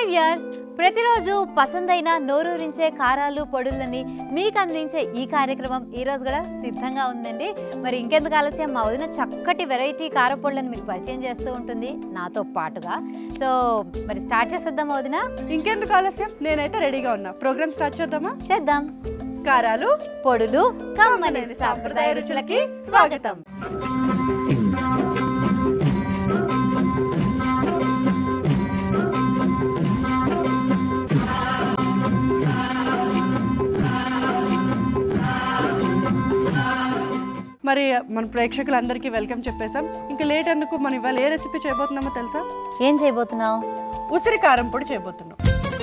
Viewers ప్రతిరోజు పసందైన నోరూరించే కారాలు పొడులని మీకు అందించే ఈ కార్యక్రమం ఈ రోజు కూడా సిద్ధంగా ఉందండి మరి ఇంకెందుకు ఆలస్యం మా వదిన చక్కటి వెరైటీ కారపొడులను మీకు పరిచయం చేస్తూ ఉంటుంది నాతో పాటుగా సో మరి స్టార్ట్ చేసేద్దాం వదిన ఇంకెందుకు ఆలస్యం నేనైతే రెడీగా ఉన్నా ప్రోగ్రామ్ స్టార్ట్ చేద్దామా చేద్దాం కారాలు పొడులు కమ్మని సాంప్రదాయ రుచులకి స్వాగతం మరి మన ప్రేక్షకులందరికీ వెల్కమ్ చెప్పేసాం ఇంకా లేట్ ఎందుకు మనం ఇవాళ ఏ రెసిపీ చేయబోతున్నామో తెలుసా ఏం చేయబోతున్నావు ఉసిరి కారం పొడి చేయబోతున్నాం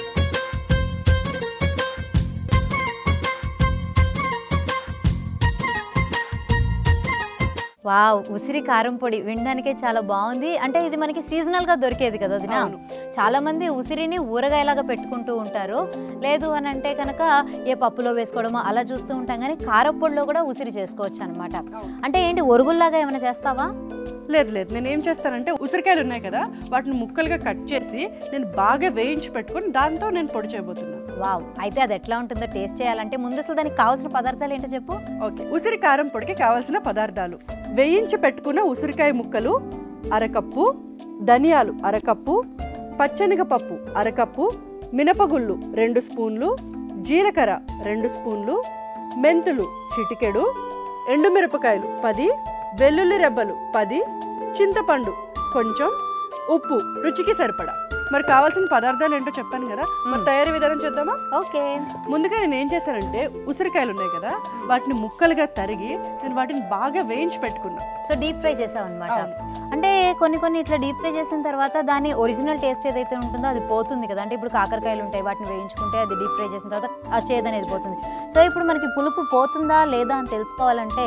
వావ్ ఉసిరి కారం పొడి వినడానికే చాలా బాగుంది అంటే ఇది మనకి సీజనల్ గా దొరికేది కదా వదినా అవును. చాలా మంది ఉసిరిని ఊరగాయలాగా పెట్టుకుంటూ ఉంటారు లేదు అని అంటే కనుక ఏ పప్పులో వేసుకోవడమో అలా చూస్తూ ఉంటాం కానీ కారప్పొడిలో కూడా ఉసిరి చేసుకోవచ్చు అనమాట అంటే ఏంటి ఒరుగుల్లాగా ఏమైనా చేస్తావా లేదు లేదు నేను ఏం చేస్తానంటే ఉసిరికాయలు ఉన్నాయి కదా వాటిని ముక్కలుగా కట్ చేసి నేను బాగా వేయించి పెట్టుకొని దాంతో నేను పొడి చేయబోతున్నాను వావ్ అయితే అది ఎట్లా ఉంటుందో టేస్ట్ చేయాలంటే ముందు అసలు దానికి కావాల్సిన పదార్థాలు ఏంటో చెప్పు ఓకే ఉసిరి కారం పొడికి కావాల్సిన పదార్థాలు వేయించి పెట్టుకున్న ఉసిరికాయ ముక్కలు అరకప్పు ధనియాలు అరకప్పు పచ్చనగపప్పు అరకప్పు మినపగుళ్ళు రెండు స్పూన్లు జీలకర్ర రెండు స్పూన్లు మెంతులు చిటికెడు ఎండుమిరపకాయలు పది వెల్లుల్లి రెబ్బలు పది చింతపండు కొంచెం ఉప్పు రుచికి సరిపడా మరి కావాల్సిన పదార్థాలు ఏంటో చెప్పాను కదా మరి మ్మ్. తయారీ విధానం చేద్దామా ఓకే ముందుగా నేను ఏం చేశానంటే ఉసిరికాయలు ఉన్నాయి కదా వాటిని ముక్కలుగా తరిగి నేను వాటిని బాగా వేయించి పెట్టుకున్నా సో డీప్ ఫ్రై చేసావు అనమాట అవును. అంటే కొన్ని కొన్ని ఇట్లా డీప్ ఫ్రై చేసిన తర్వాత దాని ఒరిజినల్ టేస్ట్ ఏదైతే ఉంటుందో అది పోతుంది కదా అంటే ఇప్పుడు కాకరకాయలు ఉంటాయి వాటిని వేయించుకుంటే అది డీప్ ఫ్రై చేసిన తర్వాత ఆ చేదు అనేది పోతుంది సో ఇప్పుడు మనకి పులుపు పోతుందా లేదా అని తెలుసుకోవాలంటే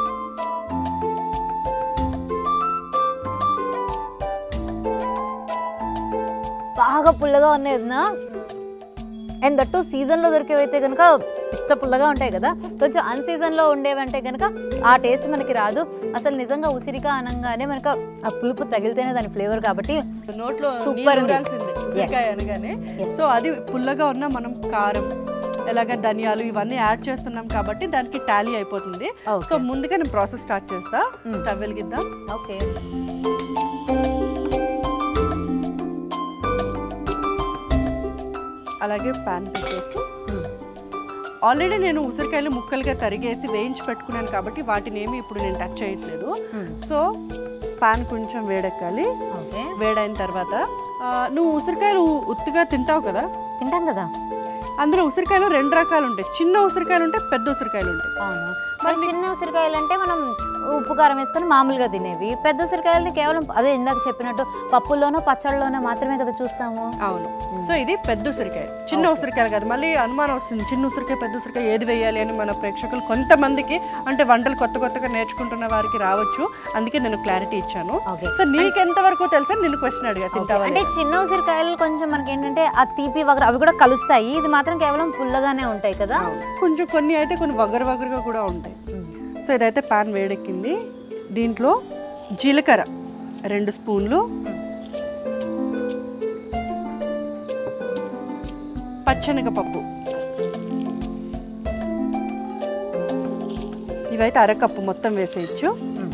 బాగా పుల్లగా ఉన్నాయి వదినా అండ్ దట్టు సీజన్లో దొరికేవైతే కనుక పిచ్చ పుల్లగా ఉంటాయి కదా కొంచెం అన్ సీజన్లో ఉండేవంటే కనుక ఆ టేస్ట్ మనకి రాదు అసలు నిజంగా ఉసిరిగా అనగానే మనకు ఆ పులుపు తగిలితేనే దాని ఫ్లేవర్ కాబట్టి నోట్లో Super నీళ్ళు ఉంది. ఊరాల్సిందే ఉసిరికాయ అనగానే Yes. సో అది పుల్లగా ఉన్న మనం కారం ఎలాగ ధనియాలు ఇవన్నీ యాడ్ చేస్తున్నాం కాబట్టి దానికి టాలీ అయిపోతుంది Okay. సో ముందుగా నేను ప్రాసెస్ స్టార్ట్ చేస్తా Mm. స్టవ్ వెలిగిద్దాం ఓకే అలాగే ప్యాన్ పెట్టేసి ఆల్రెడీ నేను ఉసిరికాయలు ముక్కలుగా తరిగేసి వేయించి పెట్టుకున్నాను కాబట్టి వాటిని ఏమి ఇప్పుడు నేను టచ్ చేయట్లేదు సో పాన్ కొంచెం వేడెక్కాలి ఓకే వేడైన తర్వాత ఆ, నువ్వు ఉసిరికాయలు ఉత్తుగా తింటావు కదా తింటాం కదా అందులో ఉసిరికాయలు రెండు రకాలు ఉంటాయి చిన్న ఉసిరికాయలు ఉంటాయి పెద్ద ఉసిరికాయలు ఉంటాయి అవును మరి చిన్న ఉసిరికాయలు అంటే మనం ఉప్పు కారం వేసుకొని మామూలుగా తినేవి పెద్ద ఉసిరికాయలని కేవలం అదే ఇందాక చెప్పినట్టు పప్పుల్లోనో పచ్చళ్ళలోనో మాత్రమే కదా చూస్తాము అవును సో ఇది పెద్ద ఉసిరికాయ చిన్న ఉసిరికాయలు కాదు మళ్ళీ అనుమానం వస్తుంది చిన్న ఉసిరికాయ పెద్ద ఉసిరికాయ ఏది వేయాలి అని మన ప్రేక్షకులు కొంతమందికి అంటే వంటలు కొత్త కొత్తగా నేర్చుకుంటున్న వారికి రావచ్చు అందుకే నేను క్లారిటీ ఇచ్చాను ఓకే సో నీకు ఎంత వరకు తెలుసా నిన్ను క్వశ్చన్ అడిగా తింటావా అంటే చిన్న ఉసిరికాయలు కొంచెం మనకి ఏంటంటే ఆ తీపి వగర అవి కూడా కలుస్తాయి ఇది మాత్రం కేవలం పుల్లగానే ఉంటాయి కదా అవును. కొంచెం కొన్ని అయితే కొన్ని వగరు వగరుగా కూడా ఉంటాయి సో ఇదైతే పాన్ వేడెక్కింది దీంట్లో జీలకర్ర రెండు స్పూన్లు పచ్చనగపప్పు ఇవైతే అరకప్పు మొత్తం వేసేయచ్చు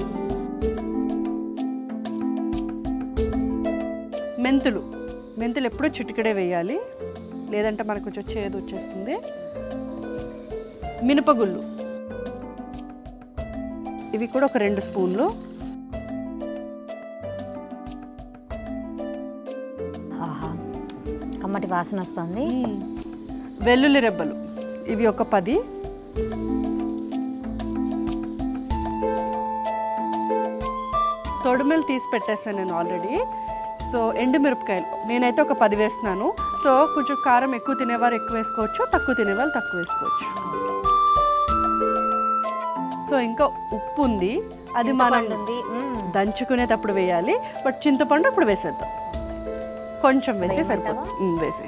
మెంతులు మెంతులు ఎప్పుడూ చిటికడే వేయాలి లేదంటే మనకు కొంచెం చేదు వచ్చేస్తుంది మినపగుళ్ళు ఇవి కూడా ఒక రెండు స్పూన్లు ఆహా కమ్మటి వాసన వస్తుంది వెల్లుల్లి రెబ్బలు ఇవి ఒక పది తొడుమెలు తీసి పెట్టేస్తాను నేను ఆల్రెడీ సో ఎండుమిరపకాయలు నేనైతే ఒక పది వేస్తున్నాను సో కొంచెం కారం ఎక్కువ తినేవారు ఎక్కువ వేసుకోవచ్చు తక్కువ తినేవాళ్ళు తక్కువ వేసుకోవచ్చు సో ఇంకా ఉప్పు ఉంది అది మనం చింతపండు ఉంది మ్మ్. దంచుకునేటప్పుడు వేయాలి బట్ చింతపండు అప్పుడు వేసేద్దాం కొంచెం వేసి వేయమంటావా? సరిపోతుంది ఉమ్, వేసే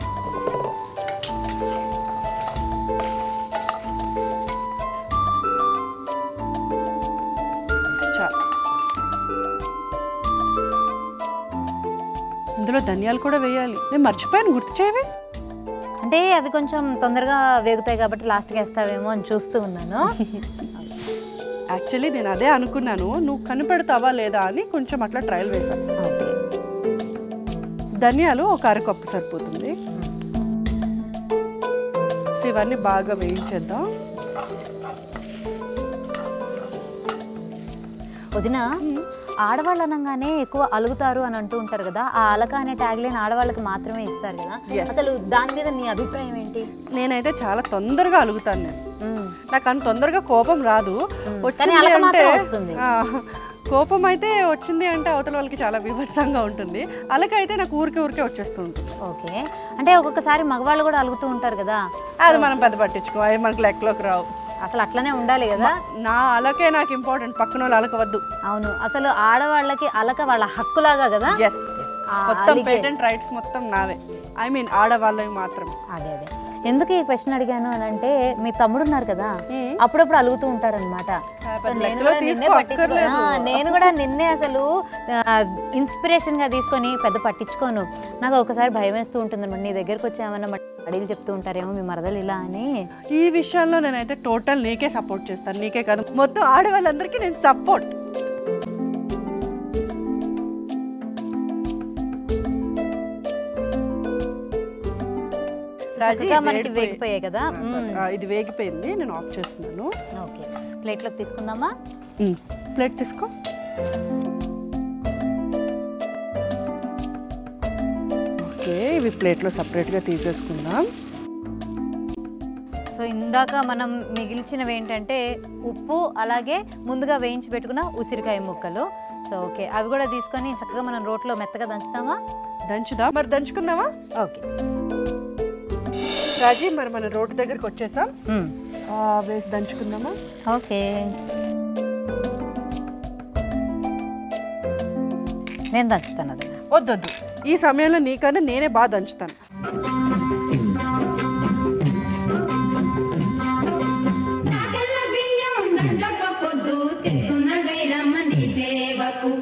చాలు ఇందులో ధనియాలు కూడా వేయాలి నేను మర్చిపోయాను గుర్తు చేయవే అంటే అవి కొంచెం తొందరగా వేగుతాయి కాబట్టి లాస్ట్కి వేస్తావేమో అని చూస్తూ ఉన్నాను యాక్చువల్లీ నేను అదే అనుకున్నాను నువ్వు కనిపెడతావా లేదా అని కొంచెం అట్లా ట్రయల్ వేశాను ఓకే ధనియాలు ఒక అరకప్పు సరిపోతుంది సో ఇవన్నీ బాగా వేయించేద్దాం వదిన ఆడవాళ్ళు అనగానే ఎక్కువ అలుగుతారు అని అంటూ ఉంటారు కదా ఆ అలక అనే ట్యాగ్ లైన్ ఆడవాళ్ళకి మాత్రమే ఇస్తారు కదా Yes. అసలు దాని మీద నీ అభిప్రాయం ఏంటి నేనైతే చాలా తొందరగా అలుగుతాను నేను మ్మ్. నాకు అంత తొందరగా కోపం రాదు కానీ వచ్చింది అలక అంటే మాత్రం వస్తుంది. ఆ, కోపం అయితే వచ్చింది అంటే అవతల వాళ్ళకి చాలా బీభత్సంగా ఉంటుంది అలక అయితే నాకు ఊరికే ఊరికే వచ్చేస్తూ ఉంటుంది ఓకే అంటే ఒక్కొక్కసారి మగవాళ్ళు కూడా అలుగుతూ ఉంటారు కదా అది మనం పెద్ద పట్టించుకో అవి మనకి లెక్కలోకి రావు అసలు అట్లనే ఉండాలి కదా నా అలకే నాకు ఇంపార్టెంట్ పక్కన వాళ్ళు అలకవద్దు అవును అసలు ఆడవాళ్ళకి అలక వాళ్ళ హక్కులాగా కదా ఎస్ ఆ మొత్తం అలిగే- పేటెంట్ రైట్స్ మొత్తం నావే ఐ మీన్ ఆడవాళ్ళవి మాత్రం అదే అదే ఎందుకు ఈ క్వశ్చన్ అడిగాను అని అంటే మీ తమ్ముడు ఉన్నారు కదా అప్పుడప్పుడు అలుగుతూ ఉంటారనమాట పెద్ద నేను లెక్కలో కూడా నిన్నే తీసుకో పట్టించుకో అక్కర్లేదు. ఆ, నేను కూడా నిన్నే అసలు ఇన్స్పిరేషన్ గా తీసుకొని పెద్ద పట్టించుకోను నాకు ఒకసారి భయం వేస్తూ ఉంటుంది అనమాట నీ దగ్గరకు వచ్చి ఏమన్నా అడిగి చెప్తూ ఉంటారేమో మీ మరదలు ఇలా అని ఈ విషయంలో నేనైతే టోటల్ నీకే సపోర్ట్ చేస్తాను నీకే కాదు మొత్తం ఆడవాళ్ళందరికీ నేను సపోర్ట్ చక్కగా మనకి వేగిపోయాయి కదా మ్మ్. ఇది వేగిపోయింది నేను ఆఫ్ చేస్తున్నాను ఓకే ప్లేట్లోకి తీసుకుందామా ప్లేట్ తీసుకో ఓకే ఇవి ప్లేట్లో సపరేట్గా తీసేసుకుందాం సో ఇందాక మనం మిగిల్చినవి ఏంటంటే ఉప్పు అలాగే ముందుగా వేయించి పెట్టుకున్న ఉసిరికాయ ముక్కలు సో ఓకే అవి కూడా తీసుకొని చక్కగా మనం రోట్లో మెత్తగా దంచుతామా దంచుదా మరి దంచుకుందామా ఓకే రాజీ మరి మన రోడ్డు దగ్గరికి వచ్చేసాం ఆ, వేసి దంచుకుందామా ఓకే నేను దంచుతాను అది వద్దొద్దు ఈ సమయంలో నీకన్నా నేనే బాగా దంచుతాను తెల్ల బియ్యం దండక పొద్దు తెత్తున గైరమ్మ నీ సేవకు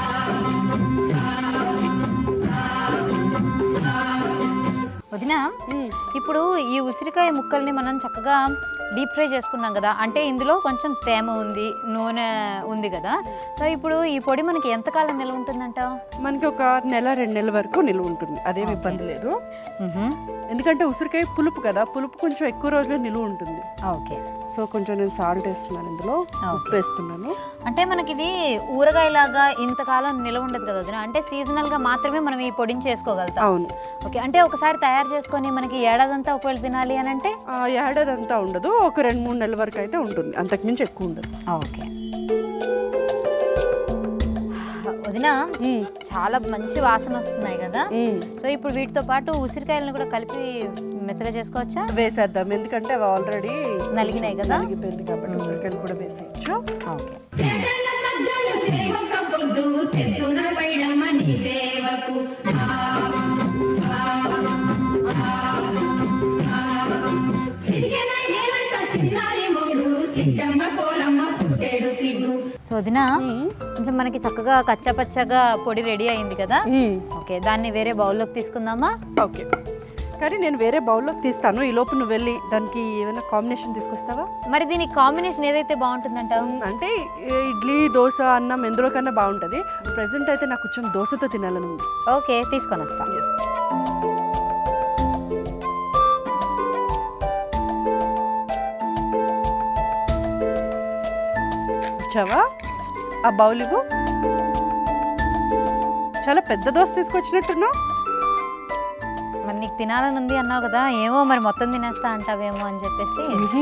వదిన ఇప్పుడు ఈ ఉసిరికాయ ముక్కల్ని మనం చక్కగా డీప్ ఫ్రై చేసుకున్నాం కదా అంటే ఇందులో కొంచెం తేమ ఉంది నూనె ఉంది కదా సో ఇప్పుడు ఈ పొడి మనకి ఎంతకాలం నిల్వ ఉంటుందంట మనకి ఒక నెల రెండు నెలల వరకు నిలువ ఉంటుంది అదేమి ఇబ్బంది లేదు ఎందుకంటే ఉసిరికాయ పులుపు కదా పులుపు కొంచెం ఎక్కువ రోజులు నిలువ ఉంటుంది ఓకే సో కొంచెం నేను సాల్ట్ వేస్తున్నాను ఇందులో ఉప్పు వేస్తున్నాను అంటే మనకి ఇది ఊరగాయలాగా ఇంతకాలం నిల్వ ఉండదు కదా వదిన అంటే సీజనల్ గా మాత్రమే మనం ఈ పొడిని చేసుకోగలుగుతాం అవును ఓకే అంటే ఒకసారి తయారు చేసుకొని మనకి ఏడాదంతా ఒకవేళ తినాలి అని అంటే ఆ, ఏడాది అంతా ఉండదు ఒక రెండు మూడు నెలల వరకు అయితే ఉంటుంది అంతకుమించి ఎక్కువ ఉండదు ఓకే వదిన చాలా మంచి వాసన వస్తున్నాయి కదా సో ఇప్పుడు వీటితో పాటు ఉసిరికాయలను కూడా కలిపి మెత్తగా చేసుకోవచ్చా వేసేద్దాం ఎందుకంటే అవి ఆల్రెడీ నలిగినాయి కదా? నలిగిపోయింది కాబట్టి ఉసిరికాయలు కూడా వేసేయచ్చు ఓకే చెడల సజ్జలు సేవక పొద్దు తెత్తున పైడమ్మ నీ సేవకు సిరిగెన ఏలంత సిన్నారి మొగుడు సిట్టమ్మ కోలమ్మ పుట్టేడు సిగ్గు సో వదిన కొంచెం మనకి చక్కగా కచ్చా పచ్చగా పొడి రెడీ అయింది కదా ఓకే దాన్ని వేరే బౌల్లోకి తీసుకుందామా ఓకే కానీ నేను వేరే బౌల్లో తీస్తాను ఈ లోపు నువ్వు వెళ్ళి దానికి ఏమైనా కాంబినేషన్ తీసుకొస్తావా మరి దీనికి కాంబినేషన్ ఏదైతే బాగుంటుందంటావు అంటే ఈ ఇడ్లీ దోశ అన్నం ఎందులో కన్నా బాగుంటుంది ప్రజెంట్ అయితే నాకు కొంచెం దోశతో తినాలని ఉంది ఓకే తీసుకొని వస్తా ఎస్ వచ్చావా ఆ బౌల్ ఇవ్వు చాలా పెద్ద దోశ తీసుకొచ్చినట్టున్నావు మరి నీకు తినాలని ఉంది అన్నావు కదా ఏమో మరి మొత్తం తినేస్తా అంటావేమో అని చెప్పేసి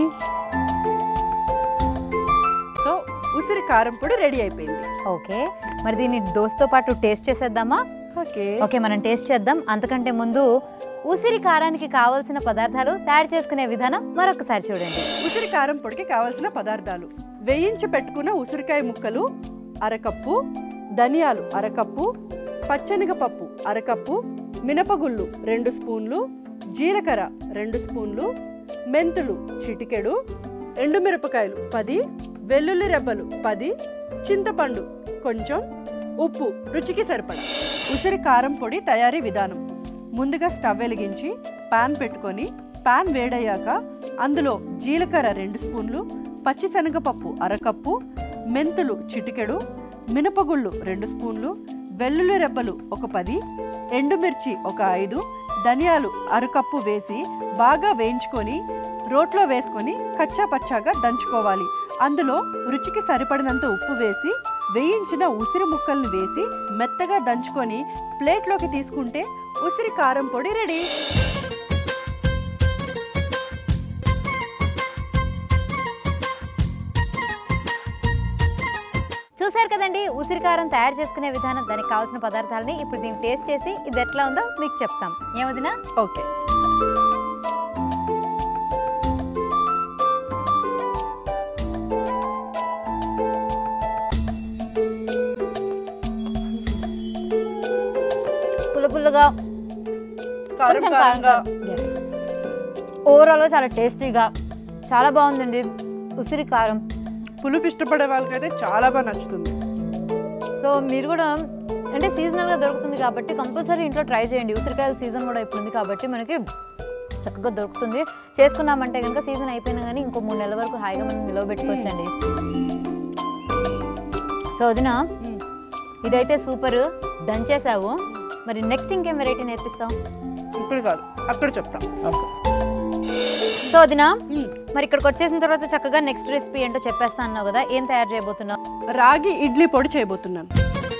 సో ఉసిరి కారం పొడి రెడీ అయిపోయింది ఓకే మరి దీన్ని దోశతో పాటు టేస్ట్ చేసేద్దామా ఓకే ఓకే మనం టేస్ట్ చేద్దాం అంతకంటే ముందు ఉసిరి కారానికి కావాల్సిన పదార్థాలు తయారు చేసుకునే విధానం మరొకసారి చూడండి ఉసిరి కారం పొడికి కావాల్సిన పదార్థాలు వేయించి పెట్టుకున్న ఉసిరికాయ ముక్కలు అరకప్పు ధనియాలు అరకప్పు పచ్చనగపప్పు అరకప్పు మినపగుళ్ళు రెండు స్పూన్లు జీలకర్ర రెండు స్పూన్లు మెంతులు చిటికెడు ఎండుమిరపకాయలు పది వెల్లుల్లి రెబ్బలు పది చింతపండు కొంచెం ఉప్పు రుచికి సరిపడా ఉసిరి కారం పొడి తయారీ విధానం ముందుగా స్టవ్ వెలిగించి పాన్ పెట్టుకొని పాన్ వేడయ్యాక అందులో జీలకర్ర రెండు స్పూన్లు పచ్చిశనగపప్పు అరకప్పు మెంతులు చిటికెడు మినపగుళ్ళు రెండు స్పూన్లు వెల్లుల్లి రెబ్బలు ఒక పది ఎండుమిర్చి ఒక ఐదు ధనియాలు అరకప్పు వేసి బాగా వేయించుకొని రోట్లో వేసుకొని కచ్చా పచ్చాగా దంచుకోవాలి అందులో రుచికి సరిపడినంత ఉప్పు వేసి వేయించిన ఉసిరి ముక్కల్ని వేసి మెత్తగా దంచుకొని ప్లేట్లోకి తీసుకుంటే ఉసిరి కారం పొడి రెడీ చూశారు కదండి ఉసిరికారం తయారు చేసుకునే విధానం దానికి కావాల్సిన పదార్థాలని ఇప్పుడు దీన్ని టేస్ట్ చేసి ఇది ఎట్లా ఉందో మీకు చెప్తాం ఏమదినా ఓకే పుల్ల పుల్లగా కారం కొంచెం కారంగా ఎస్ ఓవరాల్గా చాలా టేస్టీగా చాలా బాగుందండి ఉసిరి కారం పులుపు ఇష్టపడే వాళ్ళకైతే చాలా బాగా నచ్చుతుంది సో మీరు కూడా అంటే సీజనల్గా దొరుకుతుంది కాబట్టి కంపల్సరీ ఇంట్లో ట్రై చేయండి ఉసిరికాయల సీజన్ కూడా ఇప్పుడు ఉంది కాబట్టి మనకి చక్కగా దొరుకుతుంది చేసుకున్నామంటే కనుక సీజన్ అయిపోయినా కానీ ఇంకో మూడు నెలల వరకు హాయిగా మనం నిలవ పెట్టుకోవచ్చండి సో వదిన ఇదైతే సూపర్ దంచేసావు మరి నెక్స్ట్ ఇంకేం వెరైటీ నేర్పిస్తాం ఇప్పుడు కాదు అక్కడ చెప్తాం సో వదిన మరి ఇక్కడికి వచ్చేసిన తర్వాత చక్కగా నెక్స్ట్ రెసిపీ ఏంటో చెప్పేస్తా అన్నావు కదా ఏం తయారు చేయబోతున్నావు రాగి ఇడ్లీ పొడి చేయబోతున్నాను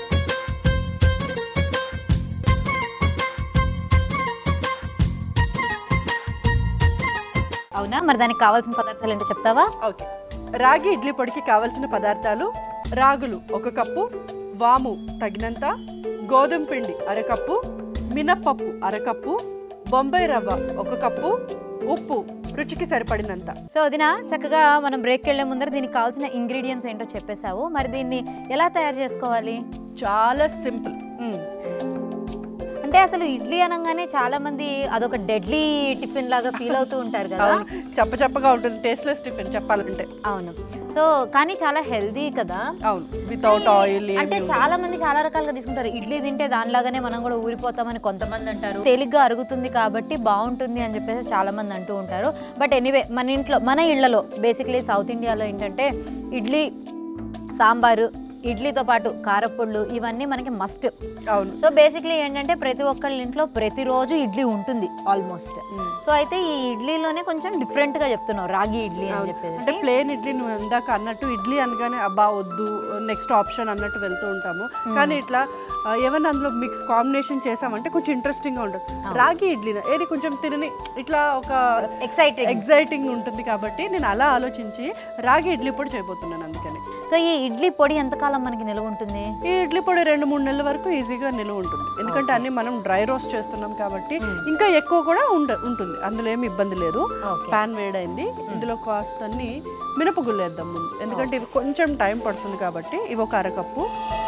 అవునా మరి దానికి కావాల్సిన పదార్థాలు ఏంటో చెప్తావా ఓకే రాగి ఇడ్లీ పొడికి కావలసిన పదార్థాలు రాగులు ఒక కప్పు వాము తగినంత గోధుమ పిండి అరకప్పు మినప్పప్పు అరకప్పు బొంబాయి రవ్వ ఒక కప్పు ఉప్పు రుచికి సరిపడినంత సో వదిన చక్కగా మనం బ్రేక్ వెళ్ళే ముందర దీనికి కావాల్సిన ఇంగ్రీడియంట్స్ ఏంటో చెప్పేశావు మరి దీన్ని ఎలా తయారు చేసుకోవాలి చాలా సింపుల్ అంటే అసలు ఇడ్లీ అనగానే చాలా మంది అదొక డెడ్లీ టిఫిన్ లాగా ఫీల్ అవుతూ ఉంటారు కదా అవును చప్ప చప్పగా ఉంటుంది టేస్ట్లెస్ టిఫిన్ చెప్పాలంటే అవును సో కానీ చాలా హెల్దీ కదా అవును వితౌట్ ఆయిల్ అంటే చాలా మంది చాలా రకాలుగా తీసుకుంటారు ఇడ్లీ తింటే దానిలాగానే మనం కూడా ఊరిపోతామని కొంతమంది అంటారు తేలిగ్గా అరుగుతుంది కాబట్టి బాగుంటుంది అని చెప్పేసి చాలా మంది అంటూ ఉంటారు బట్ ఎనీవే మన ఇంట్లో మన ఇళ్లలో బేసిక్లీ సౌత్ ఇండియాలో ఏంటంటే ఇడ్లీ సాంబారు ఇడ్లీతో పాటు కారపొళ్ళు ఇవన్నీ మనకి మస్ట్ అవును సో బేసిక్లీ ఏంటంటే ప్రతి ఒక్కళ్ళ ఇంట్లో ప్రతిరోజు ఇడ్లీ ఉంటుంది ఆల్మోస్ట్ సో అయితే ఈ ఇడ్లీలోనే కొంచెం డిఫరెంట్ గా చెప్తున్నావు రాగి ఇడ్లీ అని అంటే చెప్పేసి ప్లేన్ ఇడ్లీ నువ్వు ఇందాక అన్నట్టు ఇడ్లీ అనగానే అబ్బా వద్దు నెక్స్ట్ ఆప్షన్ అన్నట్టు వెళ్తూ ఉంటాము కానీ ఇట్లా ఆ, ఏమన్నా అందులో మిక్స్ కాంబినేషన్ చేసామంటే కొంచెం ఇంట్రెస్టింగ్ గా ఉంటుంది రాగి ఇడ్లీ ఏది కొంచెం తినని ఇట్లా ఒక ఎక్సైటెడ్ ఎగ్జైటింగ్ ఉంటుంది కాబట్టి నేను అలా ఆలోచించి రాగి ఇడ్లీ పొడి చేయబోతున్నాను అందుకని సో ఈ ఇడ్లీ పొడి ఎంతకాలం మనకి నిల్వ ఉంటుంది ఈ ఇడ్లీ పొడి రెండు మూడు నెలల వరకు ఈజీగా నిలువ ఉంటుంది ఎందుకంటే అన్ని మనం డ్రై రోస్ట్ చేస్తున్నాం కాబట్టి ఇంకా ఎక్కువ కూడా ఉండ ఉంటుంది అందులో ఏమి ఇబ్బంది లేదు ఓకే పాన్ వేడైంది ఇందులో కాస్త అన్ని మినపగుళ్ళు వేద్దాం ముందు ఎందుకంటే ఇవి కొంచెం టైం పడుతుంది కాబట్టి ఇవి ఒక అరకప్పు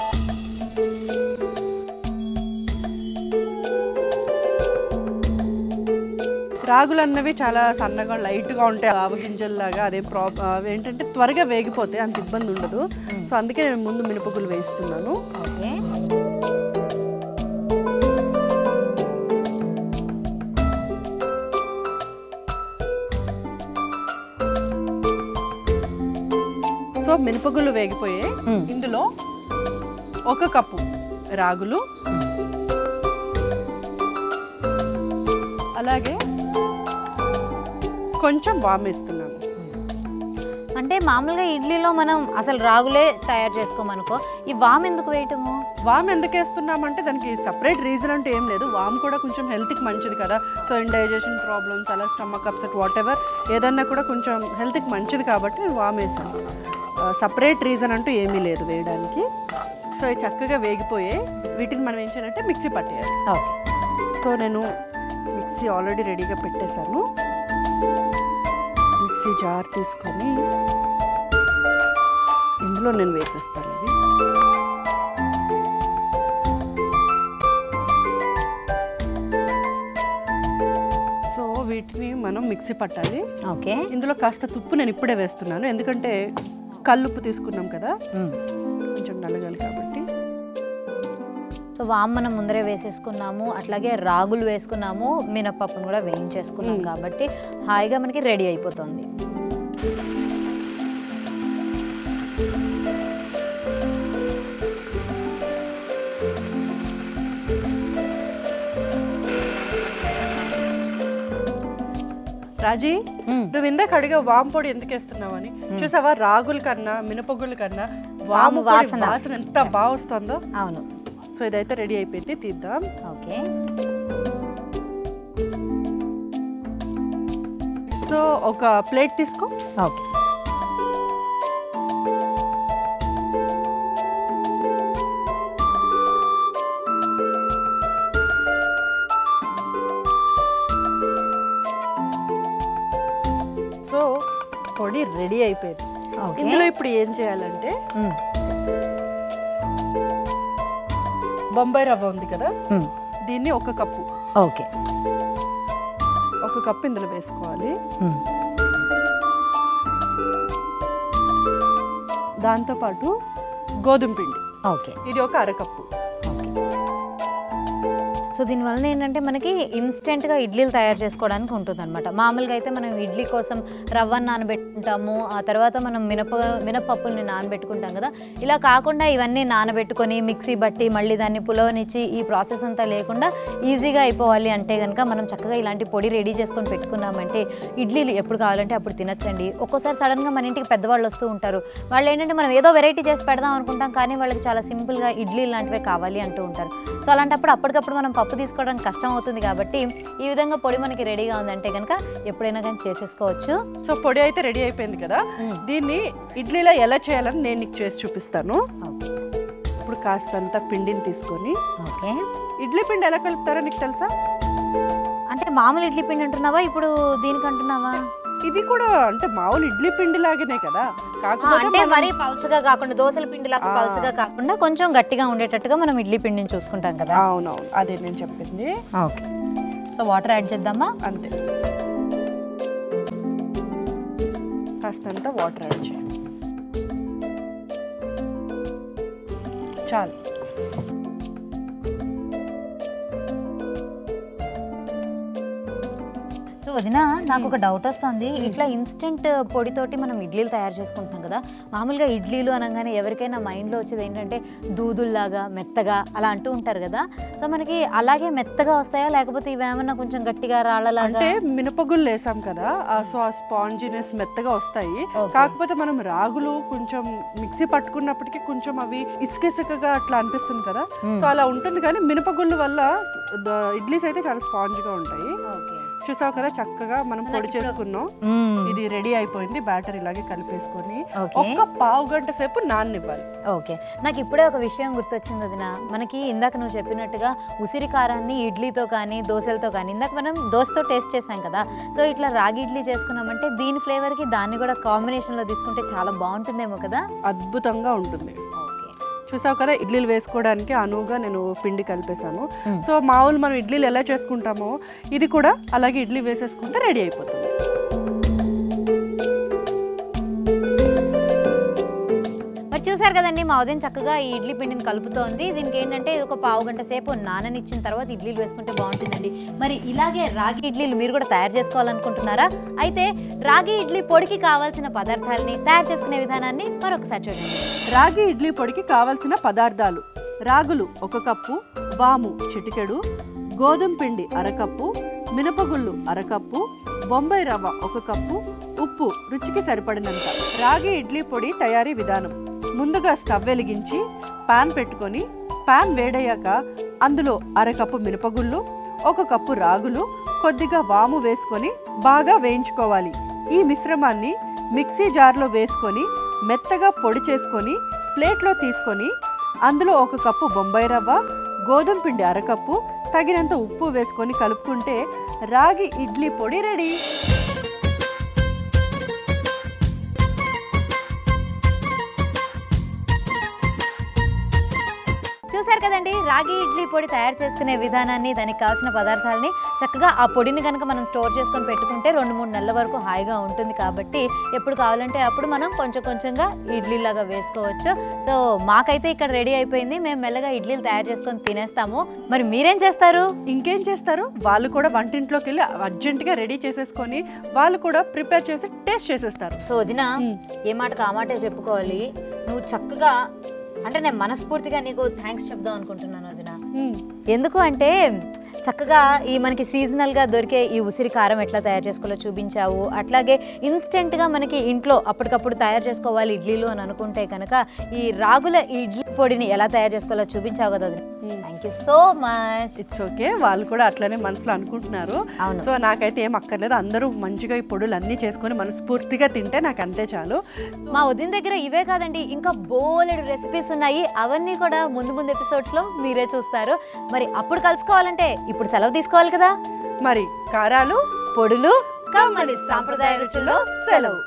రాగులు అన్నవి చాలా సన్నగా లైట్గా ఉంటాయి ఆవు గింజల్లాగా అదే ప్రా అవి ఏంటంటే త్వరగా వేగిపోతాయి అంత ఇబ్బంది ఉండదు సో అందుకే నేను ముందు మినపగుళ్ళు వేస్తున్నాను ఓకే సో మినపగుళ్ళు వేగిపోయాయి మ్మ్. ఇందులో ఒక కప్పు రాగులు అలాగే కొంచెం వామ్ వేస్తున్నాను అంటే మామూలుగా ఇడ్లీలో మనం అసలు రాగులే తయారు చేసుకోమనుకో ఈ వామ్ ఎందుకు వేయటము వామ్ ఎందుకు వేస్తున్నామంటే దానికి సపరేట్ రీజన్ అంటే ఏం లేదు వామ్ కూడా కొంచెం హెల్త్కి మంచిది కదా సో ఇండైజెషన్ ప్రాబ్లమ్స్ అలా స్టమక్ అప్సెట్ వాట్ ఎవర్ ఏదన్నా కూడా కొంచెం హెల్త్కి మంచిది కాబట్టి నేను వామ్ వేసాను సపరేట్ రీజన్ అంటూ ఏమీ లేదు వేయడానికి సో ఇవి చక్కగా వేగిపోయి వీటిని మనం ఏం చేయాలంటే మిక్సీ పట్టేయాలి ఓకే సో నేను మిక్సీ ఆల్రెడీ రెడీగా పెట్టేశాను మిక్సీ జార్ తీసుకొని ఇందులో నేను వేసేస్తాను ఇవి సో వీటిని మనం మిక్సీ పట్టాలి ఓకే ఇందులో కాస్త తుప్పు నేను ఇప్పుడే వేస్తున్నాను ఎందుకంటే కల్లుప్పు తీసుకున్నాం కదా కొంచెం నలగాలి కాబట్టి సో వామ్ మనం ముందరే వేసేసుకున్నాము అట్లాగే రాగులు వేసుకున్నాము మినపప్పును కూడా వేయించేసుకున్నాం మ్మ్. కాబట్టి హాయిగా మనకి రెడీ అయిపోతుంది రాజీ మ్మ్. నువ్వు ఇందాక అడిగా వాము పొడి ఎందుకు వేస్తున్నావని చూసావా రాగుల కన్నా మినపగుళ్ళ కన్నా వాము వాము పొడి వాసన. వాసన ఎంత బాగా వస్తుందో అవును సో ఇదైతే రెడీ అయిపోయింది తీద్దాం ఓకే సో ఒక ప్లేట్ తీసుకో ఓకే సో పొడి రెడీ అయిపోయింది ఓకే ఇందులో ఇప్పుడు ఏం చేయాలంటే మ్మ్. బొంబాయి రవ్వ ఉంది కదా మ్మ్. దీన్ని ఒక కప్పు ఓకే ఒక కప్పు ఇందులో వేసుకోవాలి మ్మ్. దాంతోపాటు గోధుమ పిండి ఓకే ఇది ఒక అరకప్పు ఓకే సో దీనివల్ల ఏంటంటే మనకి ఇన్స్టెంట్గా ఇడ్లీలు తయారు చేసుకోవడానికి ఉంటుంది అనమాట మామూలుగా అయితే మనం ఇడ్లీ కోసం రవ్వను నానబెట్టుకుంటాము ఆ తర్వాత మనం మినప మినపప్పుల్ని నానబెట్టుకుంటాం కదా ఇలా కాకుండా ఇవన్నీ నానబెట్టుకొని మిక్సీ బట్టి మళ్ళీ దాన్ని పులవనిచ్చి ఈ ప్రాసెస్ అంతా లేకుండా ఈజీగా అయిపోవాలి అంటే కనుక మనం చక్కగా ఇలాంటి పొడి రెడీ చేసుకొని పెట్టుకున్నామంటే ఇడ్లీలు ఎప్పుడు కావాలంటే అప్పుడు తినచ్చండి ఒక్కోసారి సడన్గా మన ఇంటికి పెద్దవాళ్ళు వస్తూ ఉంటారు వాళ్ళు ఏంటంటే మనం ఏదో వెరైటీ చేసి పెడదాం అనుకుంటాం కానీ వాళ్ళకి చాలా సింపుల్గా ఇడ్లీ లాంటివే కావాలి అంటూ ఉంటారు సో అలాంటప్పుడు అప్పటికప్పుడు మనం పప్పు తీసుకోవడానికి కష్టం అవుతుంది కాబట్టి ఈ విధంగా పొడి మనకి రెడీగా ఉందంటే కనుక ఎప్పుడైనా కానీ చేసేసుకోవచ్చు సో పొడి అయితే రెడీ అయిపోయింది కదా మ్మ్. దీన్ని ఇడ్లీలో ఎలా చేయాలని నేను నీకు చేసి చూపిస్తాను ఓకే ఇప్పుడు కాస్తంత పిండిని తీసుకొని ఓకే ఇడ్లీ పిండి ఎలా కలుపుతారో నీకు తెలుసా అంటే మామూలు ఇడ్లీ పిండి అంటున్నావా ఇప్పుడు దీనికి అంటున్నావా ఇది కూడా అంటే మామూలు ఇడ్లీ పిండి లాగానే కదా ఆ, కాకపోతే అంటే మనం- మరీ పలుచగా కాకుండా దోశల పిండిలాగా ఆ. పలుచగా కాకుండా కొంచెం గట్టిగా ఉండేటట్టుగా మనం ఇడ్లీ పిండిని చూసుకుంటాం కదా అవునవును అదే నేను చెప్పింది ఓకే సో వాటర్ యాడ్ చేద్దామా అంతే కాస్తంత వాటర్ యాడ్ చేయండి చాలు సో వదిన నాకు ఒక డౌట్ వస్తుంది ఇట్లా ఇన్స్టెంట్ పొడితోటి మనం ఇడ్లీలు తయారు చేసుకుంటున్నాం కదా మామూలుగా ఇడ్లీలు అనగానే ఎవరికైనా మైండ్లో వచ్చేది ఏంటంటే దూదుల్లాగా మెత్తగా అలా అంటూ ఉంటారు కదా సో మనకి అలాగే మెత్తగా వస్తాయా లేకపోతే ఇవేమన్నా కొంచెం గట్టిగా రాళ్ళలాగా అంటే మినపగుళ్ళు వేసాం కదా ఆ సో ఆ స్పాంజినెస్ మెత్తగా వస్తాయి Okay. కాకపోతే మనం రాగులు కొంచెం మిక్సీ పట్టుకున్నప్పటికీ కొంచెం అవి ఇసుక ఇసుకగా అట్లా అనిపిస్తుంది కదా Hmm. సో అలా ఉంటుంది కానీ మినపగుళ్ళు వల్ల ద- ఇడ్లీస్ అయితే చాలా స్పాంజ్ గా ఉంటాయి ఓకే చూసావు కదా చక్కగా మనం So పొడి నాకు ఇప్పుడు- చేసుకున్నాం ఇది రెడీ అయిపోయింది బ్యాటర్ ఇలాగే కలిపేసుకొని ఓకే ఒక్క పావు గంట సేపు నాననివ్వాలి ఓకే నాకు ఇప్పుడే ఒక విషయం గుర్తొచ్చింది వదిన మనకి ఇందాక నువ్వు చెప్పినట్టుగా ఉసిరి కారాన్ని ఇడ్లీతో కానీ దోశలతో కానీ ఇందాక మనం దోశతో టేస్ట్ చేసాం కదా సో ఇట్లా రాగి ఇడ్లీ చేసుకున్నామంటే దీని ఫ్లేవర్కి దాన్ని కూడా కాంబినేషన్లో తీసుకుంటే చాలా బాగుంటుందేమో కదా అద్భుతంగా ఉంటుంది ఓకే చూసావు కదా ఇడ్లీలు వేసుకోవడానికి అనువుగా నేను పిండి కలిపేశాను Hmm. సో మామూలు మనం ఇడ్లీలు ఎలా చేసుకుంటామో ఇది కూడా అలాగే ఇడ్లీ వేసేసుకుంటే రెడీ అయిపోతుంది మరి చూసారు కదండి మా ఉదయం చక్కగా ఈ ఇడ్లీ పిండిని కలుపుతోంది దీనికి ఏంటంటే ఒక పావు గంట సేపు నాననిచ్చిన తర్వాత ఇడ్లీలు వేసుకుంటే బాగుంటుందండి మరి ఇలాగే రాగి ఇడ్లీలు మీరు కూడా తయారు చేసుకోవాలనుకుంటున్నారా అయితే రాగి ఇడ్లీ పొడికి కావాల్సిన పదార్థాలని తయారు చేసుకునే విధానాన్ని మరొకసారి చూడండి రాగి ఇడ్లీ పొడికి కావలసిన పదార్థాలు రాగులు ఒక కప్పు వాము చిటికెడు గోధుమ పిండి అరకప్పు మినపగుళ్ళు అరకప్పు బొంబాయి రవ్వ ఒక కప్పు ఉప్పు రుచికి సరిపడినంత రాగి ఇడ్లీ పొడి తయారీ విధానం ముందుగా స్టవ్ వెలిగించి పాన్ పెట్టుకొని పాన్ వేడయ్యాక అందులో అరకప్పు మినపగుళ్ళు ఒక కప్పు రాగులు కొద్దిగా వాము వేసుకొని బాగా వేయించుకోవాలి ఈ మిశ్రమాన్ని మిక్సీ జార్లో వేసుకొని మెత్తగా పొడి చేసుకొని ప్లేట్లో తీసుకొని అందులో ఒక కప్పు బొంబాయి రవ్వ గోధుమ పిండి అరకప్పు తగినంత ఉప్పు వేసుకొని కలుపుకుంటే రాగి ఇడ్లీ పొడి రెడీ చూసారు చూసారు కదండి రాగి ఇడ్లీ పొడి తయారు చేసుకునే విధానాన్ని దానికి కావాల్సిన పదార్థాలని చక్కగా ఆ పొడిని కనుక మనం స్టోర్ చేసుకొని పెట్టుకుంటే రెండు మూడు నెలల వరకు హాయిగా ఉంటుంది కాబట్టి ఎప్పుడు కావాలంటే అప్పుడు మనం కొంచెం కొంచెంగా ఇడ్లీలాగా వేసుకోవచ్చు సో మాకైతే ఇక్కడ రెడీ అయిపోయింది మేము మెల్లగా ఇడ్లీలు తయారు చేసుకొని తినేస్తాము మరి మీరేం చేస్తారు ఇంకేం చేస్తారు వాళ్ళు కూడా వంటింట్లోకి వెళ్ళి అర్జెంటుగా రెడీ చేసేసుకొని వాళ్ళు కూడా ప్రిపేర్ చేసి టేస్ట్ చేసేస్తారు సో వదిన ఏ మాటకు ఆ మాటే చెప్పుకోవాలి నువ్వు చక్కగా అంటే నేను మనస్ఫూర్తిగా నీకు థ్యాంక్స్ చెప్దాం అనుకుంటున్నాను వదిన మ్మ్. ఎందుకు అంటే చక్కగా ఈ మనకి సీజనల్గా దొరికే ఈ ఉసిరి కారం ఎట్లా తయారు చేసుకోవాలో చూపించావు అట్లాగే ఇన్స్టెంట్గా మనకి ఇంట్లో అప్పటికప్పుడు తయారు చేసుకోవాలి ఇడ్లీలు అని అనుకుంటే కనుక ఈ రాగుల ఇడ్లీ పొడిని ఎలా తయారు చేసుకోవాలో చూపించావు కదా hmm. Thank you so much it's okay వాళ్ళు కూడా అట్లనే మనసులో అనుకుంటున్నారు అవును సో నాకైతే ఏం అక్కర్లేదు అందరూ మంచిగా ఈ పొడులు అన్నీ చేసుకొని మనస్ఫూర్తిగా తింటే నాకు అంతే చాలు మా వదిన దగ్గర ఇవే కాదండి ఇంకా బోలెడు రెసిపీస్ ఉన్నాయి అవన్నీ కూడా ముందు ముందు ఎపిసోడ్స్లో మీరే చూస్తారు మరి అప్పుడు కలుసుకోవాలంటే ఇప్పుడు సెలవు తీసుకోవాలి కదా మరి కారాలు పొడులు కమ్మని సాంప్రదాయ రుచుల్లో సెలవు